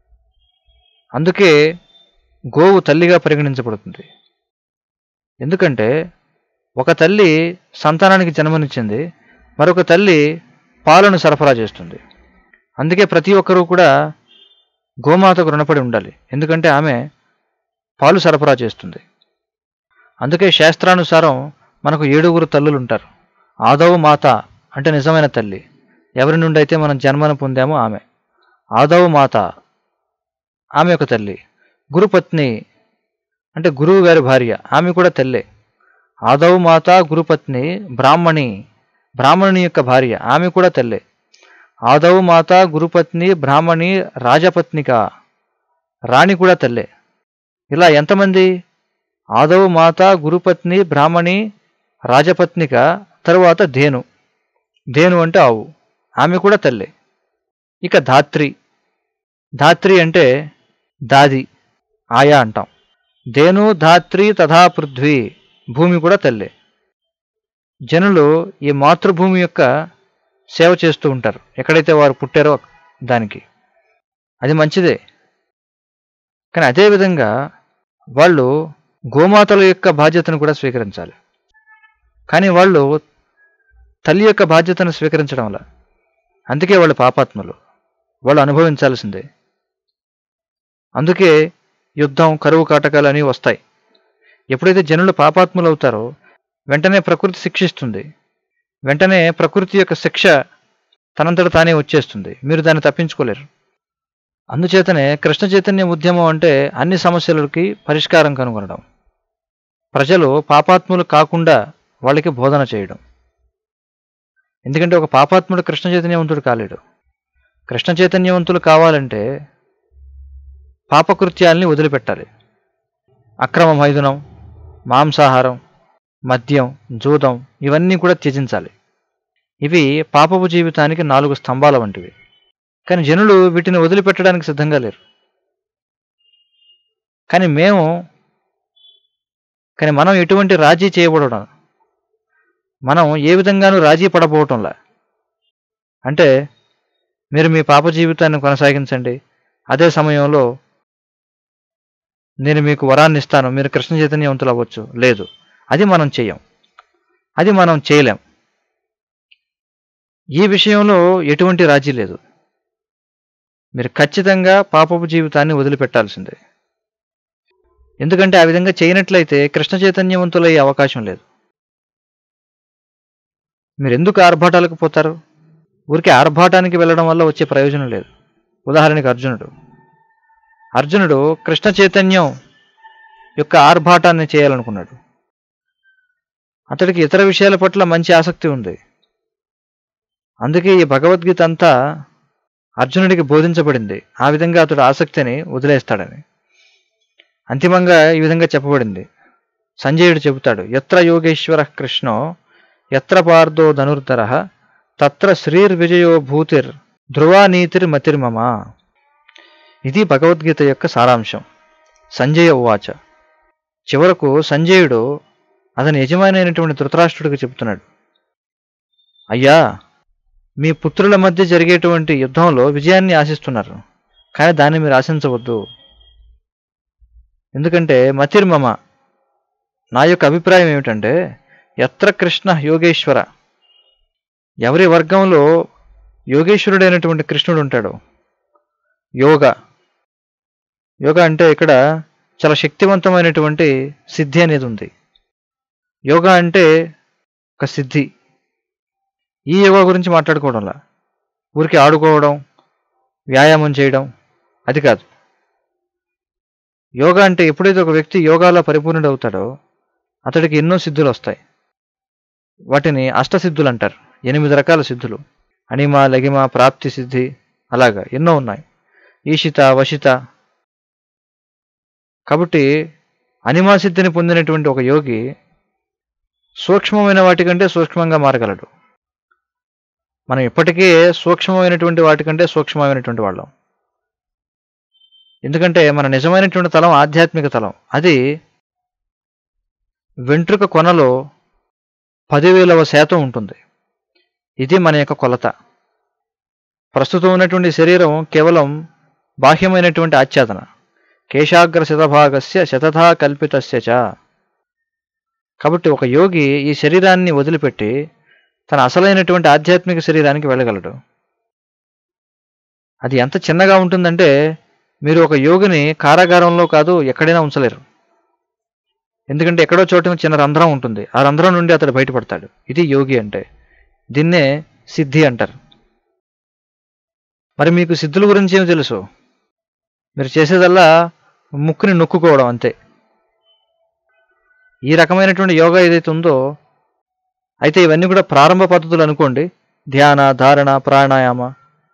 అందుకే గోవు తల్లిగా పరిగణించబడుతుంది ఎందుకంటే ఒక తల్లి సంతానానికి జన్మనిచ్చింది మరొక తల్లి పాలను సరఫరా చేస్తుంది అందుకే ప్రతి ఒక్కరూ కూడా గోమాతకు రుణపడి ఉండాలి ఎందుకంటే ఆమె పాలు సరఫరా చేస్తుంది అందుకే శాస్త్రానుసారం మనకు ఏడుగురు తల్లులు ఉంటారు ఆదవు మాత అంటే నిజమైన తల్లి ఎవరి నుండి అయితే మనం జన్మను పొందామో ఆమె ఆదవు మాత ఆమె ఒక తల్లి గురుపత్ని అంటే గురువు గారి భార్య ఆమె కూడా తల్లే ఆదవు మాత గురుపత్ని బ్రాహ్మణి బ్రాహ్మణుని యొక్క భార్య ఆమె కూడా తల్లే ఆదవు మాత గురుపత్ని బ్రాహ్మణి రాజపత్నిక రాణి కూడా తల్లే ఇలా ఎంతమంది ఆదవు మాత గురుపత్ని బ్రాహ్మణి రాజపత్నిక తరువాత ధేను ధేను అంటే ఆవు ఆమె కూడా తల్లే ఇక ధాత్రి ధాత్రి అంటే దాది ఆయా అంటాం ధేను ధాత్రి తథా పృథ్వీ భూమి కూడా తల్లే జనులు ఈ మాతృభూమి యొక్క సేవ చేస్తూ ఉంటారు ఎక్కడైతే వారు పుట్టారో దానికి అది మంచిదే కానీ అదేవిధంగా వాళ్ళు గోమాతల యొక్క బాధ్యతను కూడా స్వీకరించాలి కానీ వాళ్ళు తల్లి యొక్క బాధ్యతను స్వీకరించడం వల్ల అందుకే వాళ్ళు పాపాత్ములు వాళ్ళు అనుభవించాల్సిందే అందుకే యుద్ధం కరువు కాటకాలు అనేవి వస్తాయి ఎప్పుడైతే జనులు పాపాత్ములు అవుతారో వెంటనే ప్రకృతి శిక్షిస్తుంది వెంటనే ప్రకృతి యొక్క శిక్ష తనంతట తానే వచ్చేస్తుంది మీరు దాన్ని తప్పించుకోలేరు అందుచేతనే కృష్ణ చైతన్య ఉద్యమం అంటే అన్ని సమస్యలకి పరిష్కారం కనుగొనడం ప్రజలు పాపాత్ములు కాకుండా వాళ్ళకి బోధన చేయడం ఎందుకంటే ఒక పాపాత్ముడు కృష్ణ చైతన్యవంతుడు కాలేడు కృష్ణ చైతన్యవంతులు కావాలంటే పాపకృత్యాల్ని వదిలిపెట్టాలి అక్రమ మైథునం మాంసాహారం మద్యం జూదం ఇవన్నీ కూడా త్యజించాలి ఇవి పాపపు జీవితానికి నాలుగు స్తంభాల వంటివి కానీ జనులు వీటిని వదిలిపెట్టడానికి సిద్ధంగా లేరు కానీ మేము కానీ మనం ఎటువంటి రాజీ చేయబడడం మనం ఏ విధంగానూ రాజీ పడబోవటంలా అంటే మీరు మీ పాప జీవితాన్ని కొనసాగించండి అదే సమయంలో నేను మీకు వరాన్ని ఇస్తాను మీరు కృష్ణ చైతన్యవంతులు అవ్వచ్చు లేదు అది మనం చేయం అది మనం చేయలేం ఈ విషయంలో ఎటువంటి రాజీ లేదు మీరు ఖచ్చితంగా పాపపు జీవితాన్ని వదిలిపెట్టాల్సిందే ఎందుకంటే ఆ విధంగా చేయనట్లయితే కృష్ణ చైతన్యవంతులయ్యే అవకాశం లేదు మీరు ఎందుకు ఆర్భాటాలకు పోతారు ఊరికి ఆర్భాటానికి వెళ్ళడం వల్ల వచ్చే ప్రయోజనం లేదు ఉదాహరణకి అర్జునుడు అర్జునుడు కృష్ణ చైతన్యం యొక్క ఆర్భాటాన్ని చేయాలనుకున్నాడు అతడికి ఇతర విషయాల పట్ల మంచి ఆసక్తి ఉంది అందుకే ఈ భగవద్గీత అంతా అర్జునుడికి బోధించబడింది ఆ విధంగా అతడు ఆసక్తిని వదిలేస్తాడని అంతిమంగా ఈ విధంగా చెప్పబడింది సంజయుడు చెబుతాడు ఎత్ర యోగేశ్వర కృష్ణో ఎత్ర పార్థో ధనుర్ధర తత్ర శ్రీర్విజయో భూతిర్ ధ్రువానీతిర్ మతిర్మమ ఇది భగవద్గీత యొక్క సారాంశం సంజయ ఉవాచ చివరకు సంజయుడు అతని యజమాని అయినటువంటి ధృతరాష్ట్రుడికి చెబుతున్నాడు అయ్యా మీ పుత్రుల మధ్య జరిగేటువంటి యుద్ధంలో విజయాన్ని ఆశిస్తున్నారు కానీ దాన్ని మీరు ఆశించవద్దు ఎందుకంటే మతిర్మమ నా యొక్క అభిప్రాయం ఏమిటంటే ఎత్ర కృష్ణ యోగేశ్వర ఎవరి వర్గంలో యోగేశ్వరుడైనటువంటి కృష్ణుడు ఉంటాడో యోగ యోగ అంటే ఇక్కడ చాలా శక్తివంతమైనటువంటి సిద్ధి అనేది ఉంది యోగా అంటే ఒక సిద్ధి ఈ యోగా గురించి మాట్లాడుకోవడంలా ఊరికి ఆడుకోవడం వ్యాయామం చేయడం అది కాదు యోగా అంటే ఎప్పుడైతే ఒక వ్యక్తి యోగాలో పరిపూర్ణుడు అవుతాడో అతడికి ఎన్నో సిద్ధులు వస్తాయి వాటిని అష్టసిద్ధులు అంటారు ఎనిమిది రకాల సిద్ధులు అణిమ లగిమ ప్రాప్తి సిద్ధి అలాగా ఎన్నో ఉన్నాయి ఈషిత వశిత కాబట్టి అనిమా సిద్ధిని పొందినటువంటి ఒక యోగి సూక్ష్మమైన వాటికంటే సూక్ష్మంగా మారగలడు మనం ఇప్పటికే సూక్ష్మమైనటువంటి వాటికంటే సూక్ష్మమైనటువంటి వాళ్ళం ఎందుకంటే మన నిజమైనటువంటి తలం ఆధ్యాత్మిక తలం అది వెంట్రుక కొనలో పదివేలవ శాతం ఉంటుంది ఇది మన యొక్క కొలత ప్రస్తుతం ఉన్నటువంటి శరీరం కేవలం బాహ్యమైనటువంటి ఆచ్ఛాదన కేశాగ్ర శతభాగస్య శతథా కల్పితస్య చ కాబట్టి ఒక యోగి ఈ శరీరాన్ని వదిలిపెట్టి తన అసలైనటువంటి ఆధ్యాత్మిక శరీరానికి వెళ్ళగలడు అది ఎంత చిన్నగా ఉంటుందంటే మీరు ఒక యోగిని కారాగారంలో కాదు ఎక్కడైనా ఉంచలేరు ఎందుకంటే ఎక్కడో చోట చిన్న రంధ్రం ఉంటుంది ఆ రంధ్రం నుండి అతడు బయటపడతాడు ఇది యోగి అంటే దీన్నే సిద్ధి అంటారు మరి మీకు సిద్ధుల గురించి ఏమి తెలుసు మీరు చేసేదల్లా ముక్కుని నొక్కుకోవడం అంతే ఈ రకమైనటువంటి యోగా ఏదైతే ఉందో అయితే ఇవన్నీ కూడా ప్రారంభ పద్ధతులు అనుకోండి ధ్యాన ధారణ ప్రాణాయామ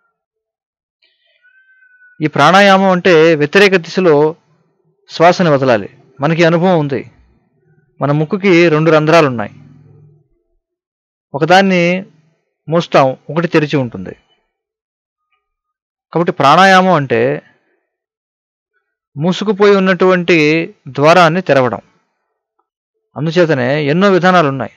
ఈ ప్రాణాయామం అంటే వ్యతిరేక దిశలో శ్వాసని వదలాలి మనకి అనుభవం ఉంది మన ముక్కుకి రెండు రంధ్రాలు ఉన్నాయి ఒకదాన్ని మూస్తాం ఒకటి తెరిచి ఉంటుంది కాబట్టి ప్రాణాయామం అంటే మూసుకుపోయి ఉన్నటువంటి ద్వారాన్ని తెరవడం అందుచేతనే ఎన్నో విధానాలు ఉన్నాయి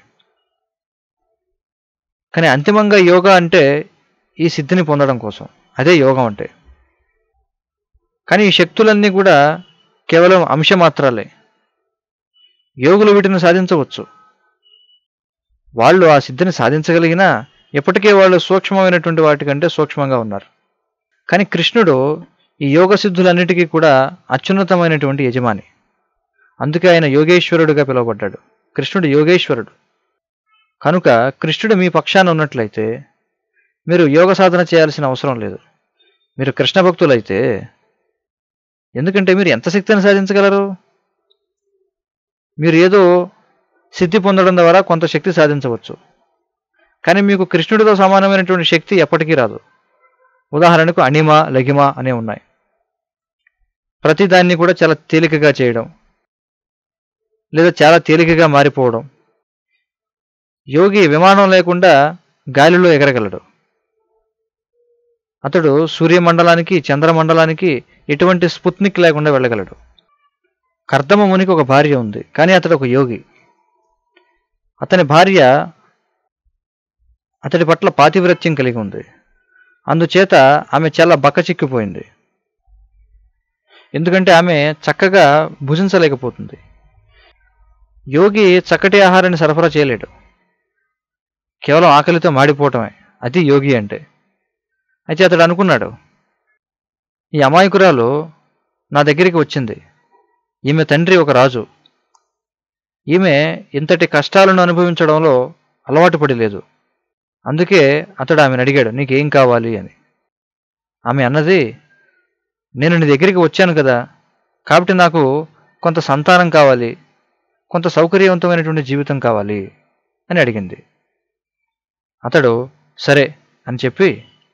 కానీ అంతిమంగా యోగా అంటే ఈ సిద్ధిని పొందడం కోసం అదే యోగం అంటే కానీ ఈ శక్తులన్నీ కూడా కేవలం అంశమాత్రాలే యోగులు వీటిని సాధించవచ్చు వాళ్ళు ఆ సిద్ధిని సాధించగలిగినా ఎప్పటికే వాళ్ళు సూక్ష్మమైనటువంటి వాటికంటే సూక్ష్మంగా ఉన్నారు కానీ కృష్ణుడు ఈ యోగ సిద్ధులన్నిటికీ కూడా అత్యున్నతమైనటువంటి యజమాని అందుకే ఆయన యోగేశ్వరుడుగా పిలువబడ్డాడు కృష్ణుడు యోగేశ్వరుడు కనుక కృష్ణుడు మీ పక్షాన ఉన్నట్లయితే మీరు యోగ సాధన చేయాల్సిన అవసరం లేదు మీరు కృష్ణ భక్తులైతే ఎందుకంటే మీరు ఎంత శక్తిని సాధించగలరు మీరు ఏదో సిద్ధి పొందడం ద్వారా కొంత శక్తి సాధించవచ్చు కానీ మీకు కృష్ణుడితో సమానమైనటువంటి శక్తి ఎప్పటికీ రాదు ఉదాహరణకు అణిమ లఘిమ అనే ఉన్నాయి ప్రతిదాన్ని కూడా చాలా తేలికగా చేయడం లేదా చాలా తేలికగా మారిపోవడం యోగి విమానం లేకుండా గాలిలో ఎగరగలడు అతడు సూర్యమండలానికి చంద్రమండలానికి ఎటువంటి స్పుత్నిక్ లేకుండా వెళ్ళగలడు కర్దమ మునికి ఒక భార్య ఉంది కానీ అతడు ఒక యోగి అతని భార్య అతడి పట్ల పాతివ్రత్యం కలిగి ఉంది అందుచేత ఆమె చాలా బక్కచిక్కిపోయింది ఎందుకంటే ఆమె చక్కగా భుజించలేకపోతుంది యోగి చక్కటి ఆహారాన్ని సరఫరా చేయలేడు కేవలం ఆకలితో మాడిపోవటమే అది యోగి అంటే అయితే అతడు అనుకున్నాడు ఈ అమాయకురాలు నా దగ్గరికి వచ్చింది ఈమె తండ్రి ఒక రాజు ఈమె ఇంతటి కష్టాలను అనుభవించడంలో అలవాటు పడలేదు అందుకే అతడు ఆమెను అడిగాడు నీకేం కావాలి అని ఆమె అన్నది నేను నీ దగ్గరికి వచ్చాను కదా కాబట్టి నాకు కొంత సంతానం కావాలి కొంత సౌకర్యవంతమైనటువంటి జీవితం కావాలి అని అడిగింది అతడు సరే అని చెప్పి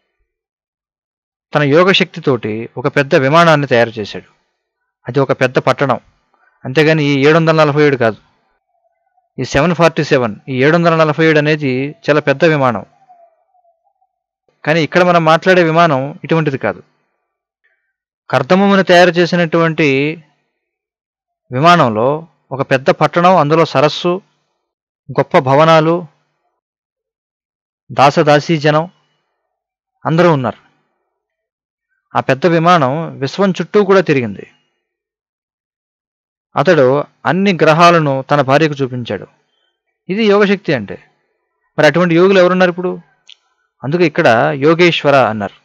తన యోగశక్తితోటి ఒక పెద్ద విమానాన్ని తయారు చేశాడు అది ఒక పెద్ద పట్టణం అంతేగాని ఈ ఏడు వందల నలభై ఏడు కాదు ఈ సెవెన్ ఫార్టీ సెవెన్ ఈ ఏడు వందల నలభై ఏడు అనేది చాలా పెద్ద విమానం కానీ ఇక్కడ మనం మాట్లాడే విమానం ఇటువంటిది కాదు కర్దమమును తయారు చేసినటువంటి విమానంలో ఒక పెద్ద పట్టణం అందులో సరస్సు గొప్ప భవనాలు దాసదాసీ జనం అందరూ ఉన్నారు ఆ పెద్ద విమానం విశ్వం చుట్టూ కూడా తిరిగింది అతడు అన్ని గ్రహాలను తన భార్యకు చూపించాడు ఇది యోగశక్తి అంటే మరి అటువంటి యోగులు ఎవరున్నారు ఇప్పుడు అందుకే ఇక్కడ యోగేశ్వర అన్నారు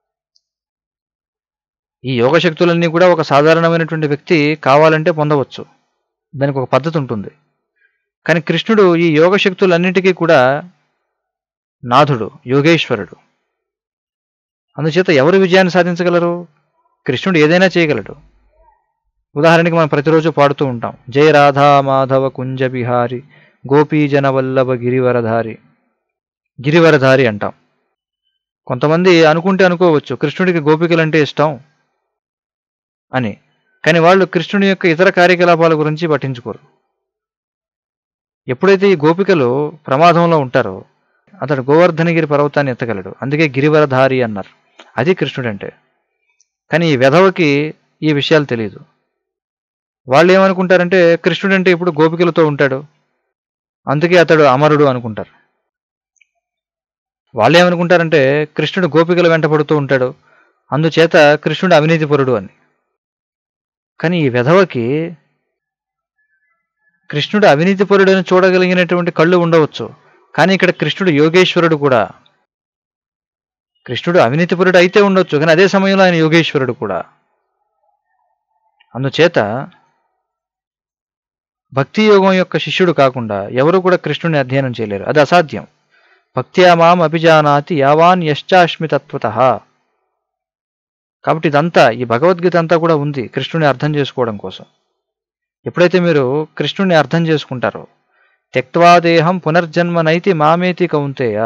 ఈ యోగశక్తులన్నీ కూడా ఒక సాధారణమైనటువంటి వ్యక్తి కావాలంటే పొందవచ్చు దానికి ఒక పద్ధతి ఉంటుంది కానీ కృష్ణుడు ఈ యోగశక్తులన్నిటికీ కూడా నాథుడు యోగేశ్వరుడు అందుచేత ఎవరు విజయాన్ని సాధించగలరు కృష్ణుడు ఏదైనా చేయగలడు ఉదాహరణకి మనం ప్రతిరోజు పాడుతూ ఉంటాం జయ రాధా మాధవ కుంజ బిహారి గోపీజన వల్లభ గిరివరధారి గిరివరధారి అంటాం కొంతమంది అనుకుంటే అనుకోవచ్చు కృష్ణుడికి గోపికలంటే ఇష్టం అని కానీ వాళ్ళు కృష్ణుని యొక్క ఇతర కార్యకలాపాల గురించి పట్టించుకోరు ఎప్పుడైతే ఈ గోపికలు ప్రమాదంలో ఉంటారో అతడు గోవర్ధనగిరి పర్వతాన్ని ఎత్తగలడు అందుకే గిరివరధారి అన్నారు అది కృష్ణుడు అంటే కానీ ఈ వెధవకి ఈ విషయాలు తెలియదు వాళ్ళు ఏమనుకుంటారంటే కృష్ణుడు అంటే ఇప్పుడు గోపికలతో ఉంటాడు అందుకే అతడు అమరుడు అనుకుంటారు వాళ్ళు ఏమనుకుంటారంటే కృష్ణుడు గోపికల వెంట పడుతూ ఉంటాడు అందుచేత కృష్ణుడు అవినీతిపరుడు అని కానీ ఈ వెధవకి కృష్ణుడు అవినీతిపరుడని చూడగలిగినటువంటి కళ్ళు ఉండవచ్చు కానీ ఇక్కడ కృష్ణుడు యోగేశ్వరుడు కూడా కృష్ణుడు అవినీతిపరుడు అయితే ఉండొచ్చు కానీ అదే సమయంలో ఆయన యోగేశ్వరుడు కూడా అందుచేత భక్తి యోగం యొక్క శిష్యుడు కాకుండా ఎవరు కూడా కృష్ణుని అధ్యయనం చేయలేరు అది అసాధ్యం భక్త్యా మాం అభిజానాతి యావాన్ యశ్చాస్మి తత్వత కాబట్టి ఇదంతా ఈ భగవద్గీత అంతా కూడా ఉంది కృష్ణుని అర్థం చేసుకోవడం కోసం ఎప్పుడైతే మీరు కృష్ణుని అర్థం చేసుకుంటారో త్యక్వాదేహం పునర్జన్మనైతి మామేతి కౌంతేయ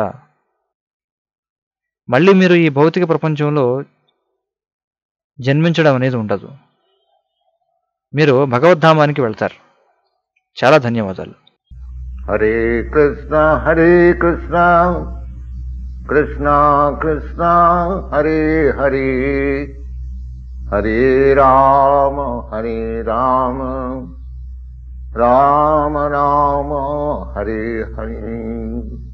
మళ్ళీ మీరు ఈ భౌతిక ప్రపంచంలో జన్మించడం అనేది ఉండదు మీరు భగవద్ధామానికి వెళ్తారు చాలా ధన్యవాదాలు हरे कृष्णा हरे कृष्णा कृष्णा कृष्णा हरे हरे हरे राम हरे राम राम राम हरे हरे